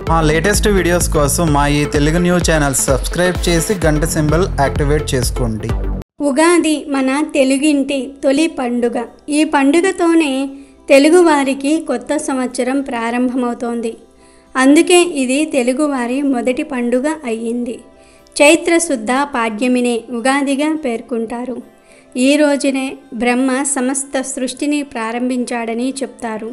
మా latest videos కోసం మా ఈ తెలుగు న్యూస్ ఛానల్ సబ్స్క్రైబ్ చేసి గంట సింబల్ యాక్టివేట్ చేసుకోండి ఉగాది మన తెలుగింటి తొలి పండుగ ఈ పండుగతోనే తెలుగువారికి కొత్త సంవత్సరం ప్రారంభమవుతోంది అందుకే ఇది తెలుగువారి మొదటి పండుగ అయ్యింది చైత్ర శుద్ధ పాడ్యమినే ఉగాదిగా పేర్కొంటారు ఈ రోజునే బ్రహ్మ సమస్త సృష్టిని ప్రారంభించాడని చెప్తారు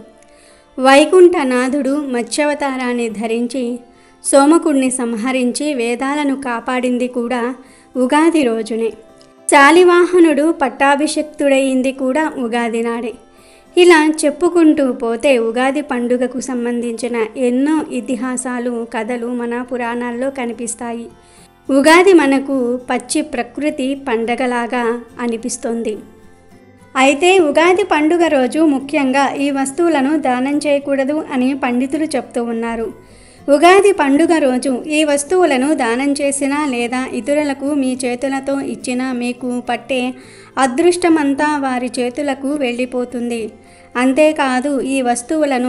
వైకుంఠనాథుడు మత్స్యావతారాన్ని ధరించి సోమకుడిని సంహరించి వేదాలను కాపాడింది కూడా ఉగాది రోజునే శాలివాహనుడు పట్టాభిషక్తుడయింది కూడా ఉగాది నాడే ఇలా చెప్పుకుంటూ పోతే ఉగాది పండుగకు సంబంధించిన ఎన్నో ఇతిహాసాలు కథలు మన పురాణాల్లో కనిపిస్తాయి ఉగాది మనకు పచ్చి ప్రకృతి పండగలాగా అనిపిస్తుంది అయితే ఉగాది పండుగ రోజు ముఖ్యంగా ఈ వస్తువులను దానం చేయకూడదు అని పండితులు చెప్తూ ఉన్నారు ఉగాది పండుగ రోజు ఈ వస్తువులను దానం చేసినా లేదా ఇతరులకు మీ చేతులతో ఇచ్చినా మీకు పట్టే అదృష్టమంతా వారి చేతులకు వెళ్ళిపోతుంది అంతేకాదు ఈ వస్తువులను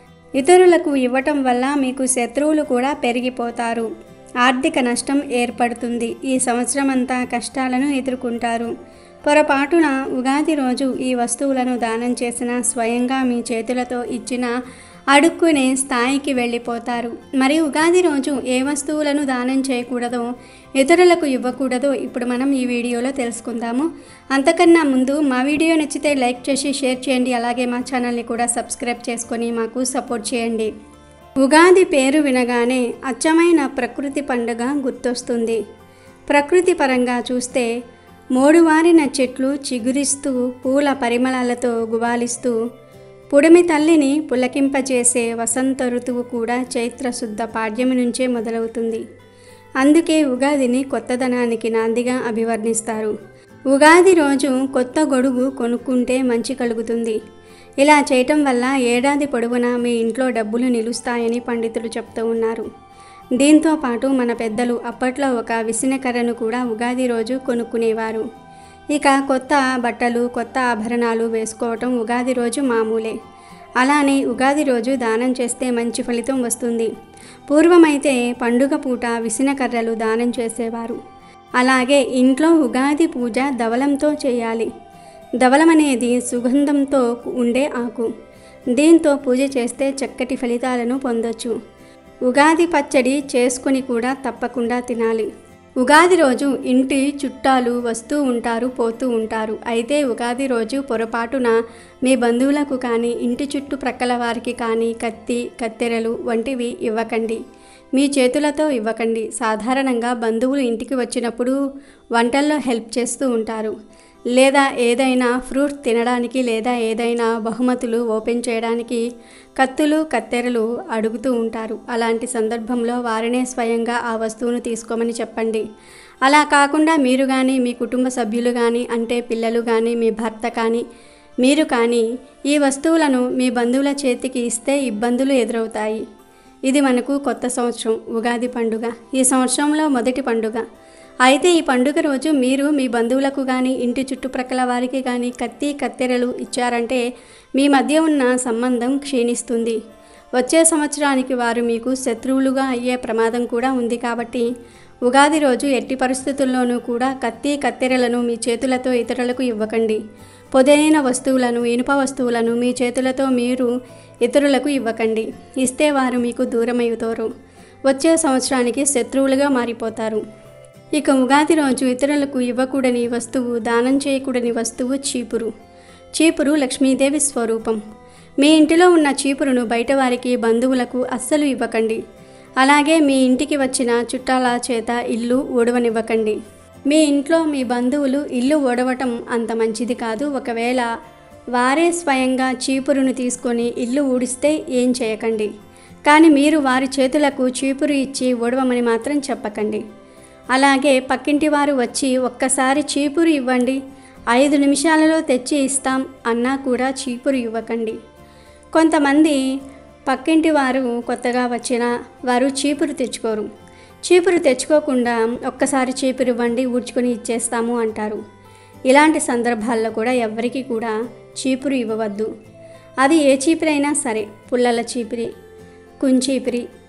ఇతరులకు ఇవ్వటం వల్ల మీకు శత్రువులు కూడా పెరిగిపోతారు ఆర్థిక నష్టం ఏర్పడుతుంది ఈ సంవత్సరం అంతా కష్టాలను ఎదుర్కొంటారు పొరపాటున ఉగాది రోజు ఈ వస్తువులను దానం చేసిన స్వయంగా మీ చేతులతో ఇచ్చిన అడుక్కునే స్థాయికి వెళ్ళిపోతారు మరి ఉగాది రోజు ఏ వస్తువులను దానం చేయకూడదో ఇతరులకు ఇవ్వకూడదో ఇప్పుడు మనం ఈ వీడియోలో తెలుసుకుందాము అంతకన్నా ముందు మా వీడియో నచ్చితే లైక్ చేసి షేర్ చేయండి అలాగే మా ఛానల్ని కూడా సబ్స్క్రైబ్ చేసుకొని మాకు సపోర్ట్ చేయండి ఉగాది పేరు వినగానే అచ్చమైన ప్రకృతి పండుగ గుర్తొస్తుంది ప్రకృతి పరంగా చూస్తే మోడువారిన చెట్లు చిగురిస్తూ పూల పరిమళాలతో గుబాలిస్తూ పుడమి తల్లిని పులకింపజేసే వసంత ఋతువు కూడా చైత్ర శుద్ధ పాడ్యమి నుంచే మొదలవుతుంది అందుకే ఉగాదిని కొత్తదనానికి నాందిగా అభివర్ణిస్తారు ఉగాది రోజు కొత్త గొడుగు కొనుక్కుంటే మంచి కలుగుతుంది ఇలా చేయటం వల్ల ఏడాది పొడవునా మీ ఇంట్లో డబ్బులు నిలుస్తాయని పండితులు చెప్తూ ఉన్నారు దీంతో పాటు మన పెద్దలు అప్పట్లో ఒక విసినకర్రను కూడా ఉగాది రోజు కొనుక్కునేవారు ఇక కొత్త బట్టలు కొత్త ఆభరణాలు వేసుకోవటం ఉగాది రోజు మామూలే అలానే ఉగాది రోజు దానం చేస్తే మంచి ఫలితం వస్తుంది పూర్వమైతే పండుగ పూట విసినకర్రలు దానం చేసేవారు అలాగే ఇంట్లో ఉగాది పూజ దవలంతో చేయాలి దవలం అనేది సుగంధంతో ఉండే ఆకు దీంతో పూజ చేస్తే చక్కటి ఫలితాలను పొందొచ్చు ఉగాది పచ్చడి చేసుకొని కూడా తప్పకుండా తినాలి ఉగాది రోజు ఇంటి చుట్టాలు వస్తూ ఉంటారు పోతూ ఉంటారు అయితే ఉగాది రోజు పొరపాటున మీ బంధువులకు కానీ ఇంటి చుట్టుప్రక్కల వారికి కానీ కత్తి కత్తెరలు వంటివి ఇవ్వకండి మీ చేతులతో ఇవ్వకండి సాధారణంగా బంధువులు ఇంటికి వచ్చినప్పుడు వంటల్లో హెల్ప్ చేస్తూ ఉంటారు లేదా ఏదైనా ఫ్రూట్ తినడానికి లేదా ఏదైనా బహుమతులు ఓపెన్ చేయడానికి కత్తులు కత్తెరలు అడుగుతూ ఉంటారు అలాంటి సందర్భంలో వారినే స్వయంగా ఆ వస్తువును తీసుకోమని చెప్పండి అలా కాకుండా మీరు కానీ మీ కుటుంబ సభ్యులు కానీ అంటే పిల్లలు కానీ మీ భర్త కానీ మీరు కానీ ఈ వస్తువులను మీ బంధువుల చేతికి ఇస్తే ఇబ్బందులు ఎదురవుతాయి ఇది మనకు కొత్త సంవత్సరం ఉగాది పండుగ ఈ సంవత్సరంలో మొదటి పండుగ అయితే ఈ పండుగ రోజు మీరు మీ బంధువులకు కానీ ఇంటి చుట్టుప్రక్కల వారికి కానీ కత్తి కత్తెరలు ఇచ్చారంటే మీ మధ్య ఉన్న సంబంధం క్షీణిస్తుంది వచ్చే సంవత్సరానికి వారు మీకు శత్రువులుగా అయ్యే ప్రమాదం కూడా ఉంది కాబట్టి ఉగాది రోజు ఎట్టి పరిస్థితుల్లోనూ కూడా కత్తి కత్తెరలను మీ చేతులతో ఇతరులకు ఇవ్వకండి పొదైన వస్తువులను ఇనుప వస్తువులను మీ చేతులతో మీరు ఇతరులకు ఇవ్వకండి ఇస్తే వారు మీకు దూరమవుతారు వచ్చే సంవత్సరానికి శత్రువులుగా మారిపోతారు ఇక ఉగాది రోజు ఇతరులకు ఇవ్వకూడని వస్తువు దానం చేయకూడని వస్తువు చీపురు చీపురు లక్ష్మీదేవి స్వరూపం మీ ఇంటిలో ఉన్న చీపురును బయట వారికి బంధువులకు అస్సలు ఇవ్వకండి అలాగే మీ ఇంటికి వచ్చిన చుట్టాల చేత ఇల్లు ఊడవనివ్వకండి మీ ఇంట్లో మీ బంధువులు ఇల్లు ఊడవటం అంత మంచిది కాదు ఒకవేళ వారే స్వయంగా చీపురును తీసుకొని ఇల్లు ఊడిస్తే ఏం చేయకండి కానీ మీరు వారి చేతులకు చీపురు ఇచ్చి ఊడవమని మాత్రం చెప్పకండి అలాగే పక్కింటి వారు వచ్చి ఒక్కసారి చీపురు ఇవ్వండి ఐదు నిమిషాలలో తెచ్చి ఇస్తాం అన్నా కూడా చీపురు ఇవ్వకండి కొంతమంది పక్కింటి వారు కొత్తగా వచ్చిన వారు చీపురు తెచ్చుకోరు చీపురు తెచ్చుకోకుండా ఒక్కసారి చీపురు ఇవ్వండి ఊడ్చుకొని ఇచ్చేస్తాము అంటారు ఇలాంటి సందర్భాల్లో కూడా ఎవ్వరికీ కూడా చీపురు ఇవ్వవద్దు అది ఏ చీపిరైనా సరే పుల్లల చీపిరి కుంచీపిరి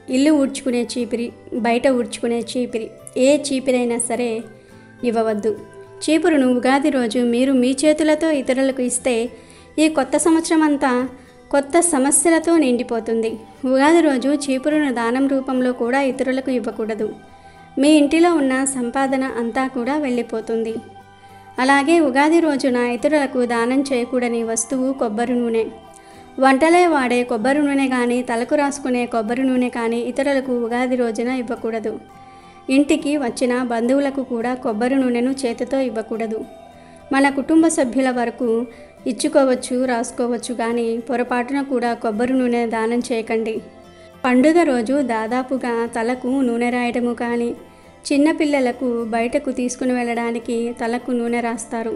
ఇల్లు ఊడ్చుకునే చీపిరి బయట ఊడ్చుకునే చీపిరి ఏ చీపిరైనా సరే ఇవ్వవద్దు చీపురును ఉగాది రోజు మీరు మీ చేతులతో ఇతరులకు ఇస్తే ఈ కొత్త సంవత్సరం అంతా కొత్త సమస్యలతో నిండిపోతుంది ఉగాది రోజు చీపురును దానం రూపంలో కూడా ఇతరులకు ఇవ్వకూడదు మీ ఇంటిలో ఉన్న సంపాదన అంతా కూడా వెళ్ళిపోతుంది అలాగే ఉగాది రోజున ఇతరులకు దానం చేయకూడని వస్తువు కొబ్బరి నూనె వంటలే వాడే కొబ్బరి నూనె కానీ తలకు రాసుకునే కొబ్బరి నూనె కానీ ఇతరులకు ఉగాది రోజున ఇవ్వకూడదు ఇంటికి వచ్చిన బంధువులకు కూడా కొబ్బరి నూనెను చేతితో ఇవ్వకూడదు మన కుటుంబ సభ్యుల వరకు ఇచ్చుకోవచ్చు రాసుకోవచ్చు కానీ పొరపాటున కూడా కొబ్బరి నూనె దానం చేయకండి పండుగ రోజు దాదాపుగా తలకు నూనె రాయడము కానీ చిన్నపిల్లలకు బయటకు తీసుకుని వెళ్ళడానికి తలకు నూనె రాస్తారు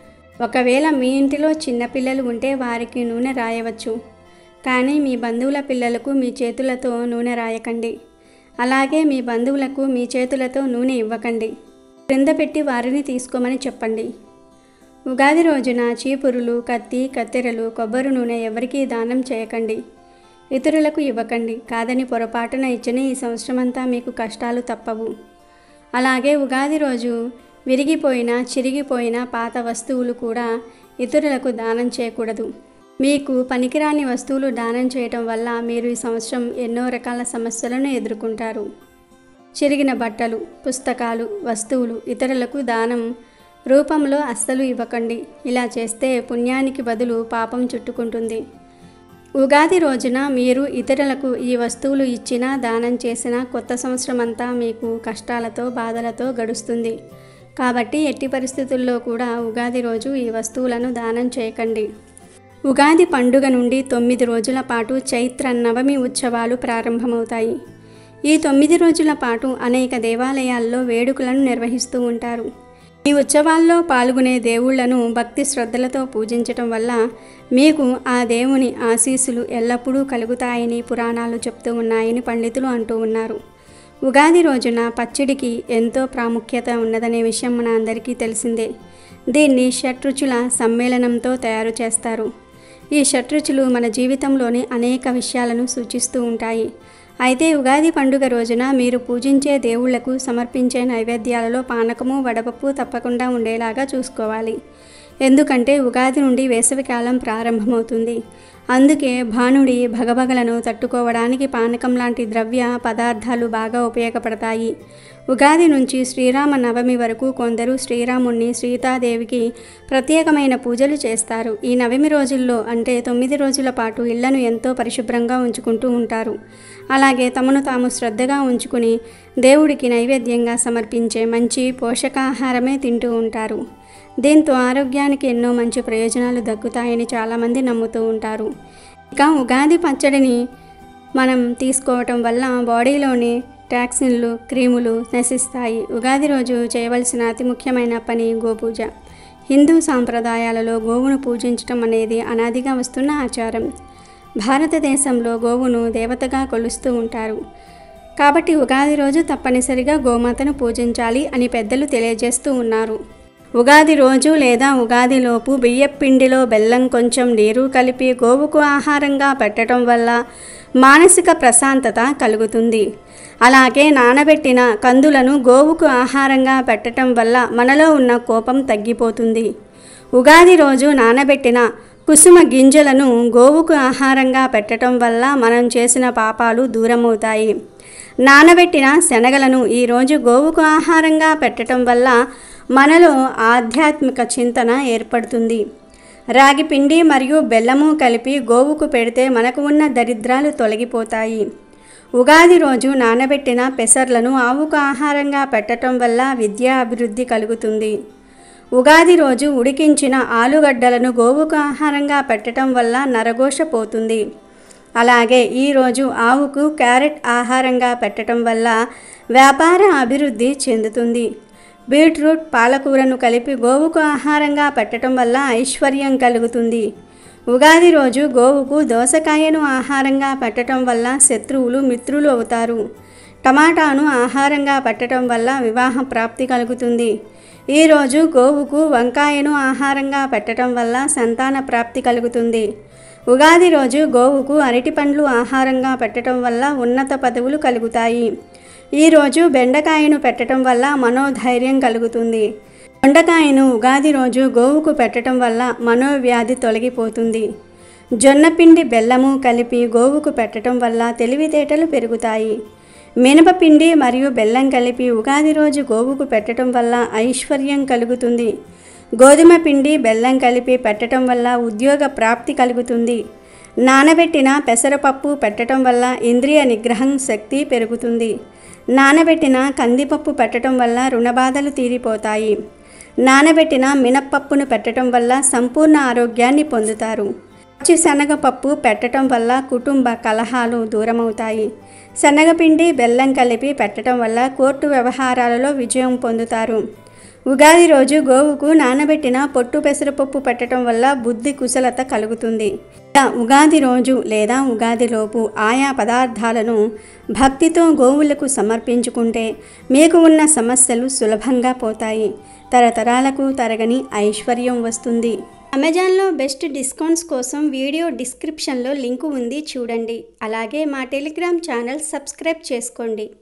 ఒకవేళ మీ ఇంటిలో చిన్నపిల్లలు ఉంటే వారికి నూనె రాయవచ్చు కానీ మీ బంధువుల పిల్లలకు మీ చేతులతో నూనె రాయకండి అలాగే మీ బంధువులకు మీ చేతులతో నూనె ఇవ్వకండి క్రింద పెట్టి వారిని తీసుకోమని చెప్పండి ఉగాది రోజున చీపురులు కత్తి కత్తెరలు కొబ్బరి నూనె ఎవరికీ దానం చేయకండి ఇతరులకు ఇవ్వకండి కాదని పొరపాటున ఇచ్చిన ఈ సంవత్సరమంతా మీకు కష్టాలు తప్పవు అలాగే ఉగాది రోజు విరిగిపోయిన చిరిగిపోయిన పాత వస్తువులు కూడా ఇతరులకు దానం చేయకూడదు మీకు పనికిరాని వస్తువులు దానం చేయటం వల్ల మీరు ఈ సంవత్సరం ఎన్నో రకాల సమస్యలను ఎదుర్కొంటారు చిరిగిన బట్టలు పుస్తకాలు వస్తువులు ఇతరులకు దానం రూపంలో అస్సలు ఇవ్వకండి ఇలా చేస్తే పుణ్యానికి బదులు పాపం చుట్టుకుంటుంది ఉగాది రోజున మీరు ఇతరులకు ఈ వస్తువులు ఇచ్చినా దానం చేసినా కొత్త సంవత్సరం అంతా మీకు కష్టాలతో బాధలతో గడుస్తుంది కాబట్టి ఎట్టి పరిస్థితుల్లో కూడా ఉగాది రోజు ఈ వస్తువులను దానం చేయకండి ఉగాది పండుగ నుండి తొమ్మిది రోజుల పాటు చైత్ర నవమి ఉత్సవాలు ప్రారంభమవుతాయి ఈ తొమ్మిది రోజుల పాటు అనేక దేవాలయాల్లో వేడుకలను నిర్వహిస్తూ ఉంటారు ఈ ఉత్సవాల్లో పాల్గొనే దేవుళ్లను భక్తి శ్రద్ధలతో పూజించటం వల్ల మీకు ఆ దేవుని ఆశీస్సులు ఎల్లప్పుడూ కలుగుతాయని పురాణాలు చెప్తూ ఉన్నాయని పండితులు అంటూ ఉన్నారు ఉగాది రోజున పచ్చడికి ఎంతో ప్రాముఖ్యత ఉన్నదనే విషయం మన అందరికీ తెలిసిందే దీన్ని షట్రుచుల సమ్మేళనంతో తయారు చేస్తారు ఈ షట్రుచులు మన జీవితంలోని అనేక విషయాలను సూచిస్తూ ఉంటాయి అయితే ఉగాది పండుగ రోజున మీరు పూజించే దేవుళ్లకు సమర్పించే నైవేద్యాలలో పానకము వడపప్పు తప్పకుండా ఉండేలాగా చూసుకోవాలి ఎందుకంటే ఉగాది నుండి వేసవికాలం ప్రారంభమవుతుంది అందుకే భానుడి భగభగలను తట్టుకోవడానికి పానకం లాంటి ద్రవ్య పదార్థాలు బాగా ఉపయోగపడతాయి ఉగాది నుంచి శ్రీరామ నవమి వరకు కొందరు శ్రీరాముణ్ణి సీతాదేవికి ప్రత్యేకమైన పూజలు చేస్తారు ఈ నవమి రోజుల్లో అంటే తొమ్మిది రోజుల పాటు ఇళ్లను ఎంతో పరిశుభ్రంగా ఉంచుకుంటూ ఉంటారు అలాగే తమను తాము శ్రద్ధగా ఉంచుకుని దేవుడికి నైవేద్యంగా సమర్పించే మంచి పోషకాహారమే తింటూ ఉంటారు దీంతో ఆరోగ్యానికి ఎన్నో మంచి ప్రయోజనాలు దక్కుతాయని చాలామంది నమ్ముతూ ఉంటారు ఇక ఉగాది పచ్చడిని మనం తీసుకోవటం వల్ల బాడీలోని టాక్సిన్లు క్రీములు నశిస్తాయి ఉగాది రోజు చేయవలసిన అతి ముఖ్యమైన పని గోపూజ హిందూ సాంప్రదాయాలలో గోవును పూజించటం అనేది అనాదిగా వస్తున్న ఆచారం భారతదేశంలో గోవును దేవతగా కొలుస్తూ ఉంటారు కాబట్టి ఉగాది రోజు తప్పనిసరిగా గోమాతను పూజించాలి అని పెద్దలు తెలియజేస్తూ ఉన్నారు ఉగాది రోజు లేదా ఉగాదిలోపు బియ్యపిండిలో బెల్లం కొంచెం నీరు కలిపి గోవుకు ఆహారంగా పెట్టడం వల్ల మానసిక ప్రశాంతత కలుగుతుంది అలాగే నానబెట్టిన కందులను గోవుకు ఆహారంగా పెట్టడం వల్ల మనలో ఉన్న కోపం తగ్గిపోతుంది ఉగాది రోజు నానబెట్టిన కుసుమ గింజలను గోవుకు ఆహారంగా పెట్టడం వల్ల మనం చేసిన పాపాలు దూరమవుతాయి నానబెట్టిన శనగలను ఈరోజు గోవుకు ఆహారంగా పెట్టడం వల్ల మనలో ఆధ్యాత్మిక చింతన ఏర్పడుతుంది రాగి పిండి మరియు బెల్లము కలిపి గోవుకు పెడితే మనకు ఉన్న దరిద్రాలు తొలగిపోతాయి ఉగాది రోజు నానబెట్టిన పెసర్లను ఆవుకు ఆహారంగా పెట్టడం వల్ల విద్యా అభివృద్ధి కలుగుతుంది ఉగాది రోజు ఉడికించిన ఆలుగడ్డలను గోవుకు ఆహారంగా పెట్టడం వల్ల నరఘోష పోతుంది అలాగే ఈరోజు ఆవుకు క్యారెట్ ఆహారంగా పెట్టడం వల్ల వ్యాపార అభివృద్ధి చెందుతుంది బీట్రూట్ పాలకూరను కలిపి గోవుకు ఆహారంగా పెట్టడం వల్ల ఐశ్వర్యం కలుగుతుంది ఉగాది రోజు గోవుకు దోసకాయను ఆహారంగా పెట్టడం వల్ల శత్రువులు మిత్రులు అవుతారు టమాటాను ఆహారంగా పెట్టడం వల్ల వివాహ ప్రాప్తి కలుగుతుంది ఈరోజు గోవుకు వంకాయను ఆహారంగా పెట్టడం వల్ల సంతాన ప్రాప్తి కలుగుతుంది ఉగాది రోజు గోవుకు అరటి పండ్లు ఆహారంగా పెట్టడం వల్ల ఉన్నత పదవులు కలుగుతాయి ఈరోజు బెండకాయను పెట్టడం వల్ల మనోధైర్యం కలుగుతుంది దొండకాయను ఉగాది రోజు గోవుకు పెట్టడం వల్ల మనోవ్యాధి తొలగిపోతుంది జొన్నపిండి బెల్లము కలిపి గోవుకు పెట్టడం వల్ల తెలివితేటలు పెరుగుతాయి మినపపిండి మరియు బెల్లం కలిపి ఉగాది రోజు గోవుకు పెట్టడం వల్ల ఐశ్వర్యం కలుగుతుంది గోధుమ పిండి బెల్లం కలిపి పెట్టడం వల్ల ఉద్యోగ ప్రాప్తి కలుగుతుంది నానబెట్టిన పెసరపప్పు పెట్టడం వల్ల ఇంద్రియ నిగ్రహం శక్తి పెరుగుతుంది నానబెట్టిన కందిపప్పు పెట్టడం వల్ల రుణబాధలు తీరిపోతాయి నానబెట్టిన మినప్పప్పును పెట్టడం వల్ల సంపూర్ణ ఆరోగ్యాన్ని పొందుతారు పచ్చి శనగపప్పు పెట్టడం వల్ల కుటుంబ కలహాలు దూరమవుతాయి శనగపిండి బెల్లం కలిపి పెట్టడం వల్ల కోర్టు వ్యవహారాలలో విజయం పొందుతారు ఉగాది రోజు గోవుకు నానబెట్టిన పొట్టు పెసరపప్పు పెట్టడం వల్ల బుద్ధి కుశలత కలుగుతుంది ఇలా ఉగాది రోజు లేదా ఉగాదిలోపు ఆయా పదార్థాలను భక్తితో గోవులకు సమర్పించుకుంటే మీకు ఉన్న సమస్యలు సులభంగా పోతాయి తరతరాలకు తరగని ఐశ్వర్యం వస్తుంది అమెజాన్లో బెస్ట్ డిస్కౌంట్స్ కోసం వీడియో డిస్క్రిప్షన్లో లింకు ఉంది చూడండి అలాగే మా టెలిగ్రామ్ ఛానల్ సబ్స్క్రైబ్ చేసుకోండి